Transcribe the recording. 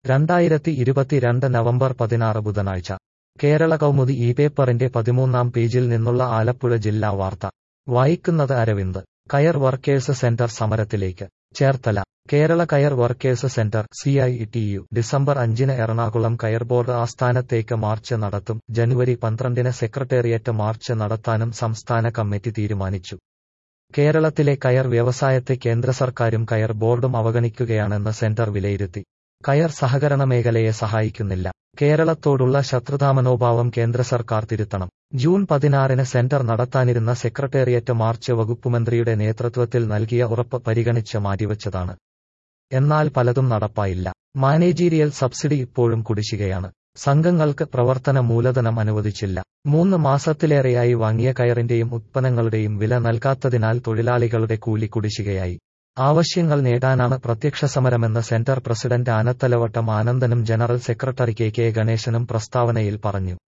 രണ്ടായിരത്തി ഇരുപത്തിരണ്ട് നവംബർ പതിനാറ് ബുധനാഴ്ച കേരള കൗമുദി ഈ പേപ്പറിന്റെ പതിമൂന്നാം പേജിൽ നിന്നുള്ള ആലപ്പുഴ ജില്ലാ വാർത്ത വായിക്കുന്നത് അരവിന്ദ് കയർ വർക്കേഴ്സ് സെന്റർ സമരത്തിലേക്ക് Cherthala Kerala coir workers centre C I T U December അഞ്ചിന് എറണാകുളം കയർ ബോർഡ് ആസ്ഥാനത്തേക്ക് മാർച്ച് നടത്തും ജനുവരി പന്ത്രണ്ടിന് സെക്രട്ടേറിയറ്റ് മാർച്ച് നടത്താനും സംസ്ഥാന കമ്മിറ്റി തീരുമാനിച്ചു കേരളത്തിലെ കയർ വ്യവസായത്തെ കേന്ദ്ര സർക്കാരും കയർ ബോർഡും അവഗണിക്കുകയാണെന്ന് സെന്റർ വിലയിരുത്തി കയർ സഹകരണ മേഖലയെ സഹായിക്കുന്നില്ല കേരളത്തോടുള്ള ശത്രുതാമനോഭാവം കേന്ദ്ര സർക്കാർ തിരുത്തണം ജൂൺ പതിനാറിന് സെന്റർ നടത്താനിരുന്ന സെക്രട്ടേറിയറ്റ് മാർച്ച് വകുപ്പുമന്ത്രിയുടെ നേതൃത്വത്തിൽ നൽകിയ ഉറപ്പ് പരിഗണിച്ച് മാറ്റിവച്ചതാണ് എന്നാൽ പലതും നടപ്പായില്ല മാനേജീരിയൽ സബ്സിഡി ഇപ്പോഴും കുടിശ്ശികയാണ് സംഘങ്ങൾക്ക് പ്രവർത്തന മൂലധനം അനുവദിച്ചില്ല മൂന്ന് മാസത്തിലേറെയായി വാങ്ങിയ കയറിന്റെയും ഉത്പന്നങ്ങളുടെയും വില നൽകാത്തതിനാൽ തൊഴിലാളികളുടെ കൂലി കുടിശ്ശികയായി ആവശ്യങ്ങൾ നേടാനാണ് പ്രത്യക്ഷ സമരമെന്ന് സെന്റർ പ്രസിഡന്റ് ആനത്തലവട്ടം ആനന്ദനും ജനറൽ സെക്രട്ടറി കെ കെ ഗണേശനും പ്രസ്താവനയിൽ പറഞ്ഞു